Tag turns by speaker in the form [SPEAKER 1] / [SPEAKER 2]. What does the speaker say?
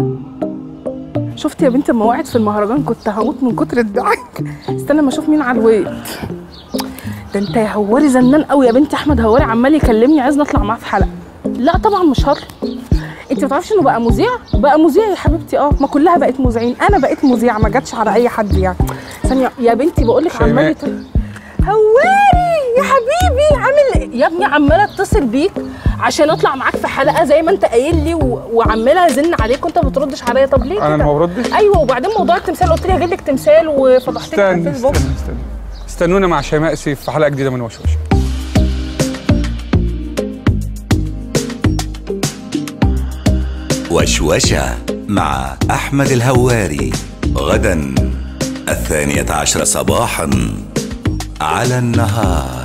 [SPEAKER 1] شفت يا بنتي لما وقعت في المهرجان كنت هموت من كتر الضحك استنى ما اشوف مين على الويت ده انت يا هواري زنان قوي يا بنتي احمد هواري عمال يكلمني عايز نطلع معاه في حلقه لا طبعا مش هطلع انت ما تعرفيش انه بقى مذيع بقى مذيع يا حبيبتي اه ما كلها بقت مذيعين انا بقيت مذيعه ما جاتش على اي حد يعني ثانيه يا بنتي بقول لك عمال
[SPEAKER 2] شيماء.
[SPEAKER 1] يت- هواري يا حبيبي عامل إيه؟ يا ابني عماله اتصل بيك عشان اطلع معاك في حلقه زي ما انت قايل لي و... وعماله ازن عليك وانت ما بتردش عليا طب ليه
[SPEAKER 2] انا
[SPEAKER 1] كده؟
[SPEAKER 2] ما بردش
[SPEAKER 1] ايوه وبعدين موضوع التمثال قلت لي هجيب لك تمثال وفضحتك على
[SPEAKER 2] استنى
[SPEAKER 1] الفيسبوك
[SPEAKER 2] استنى استنى استنونا مع شيماء سيف في حلقه جديده من وشوش
[SPEAKER 3] وشوشة مع أحمد الهواري غدا الثانية عشر صباحا على النهار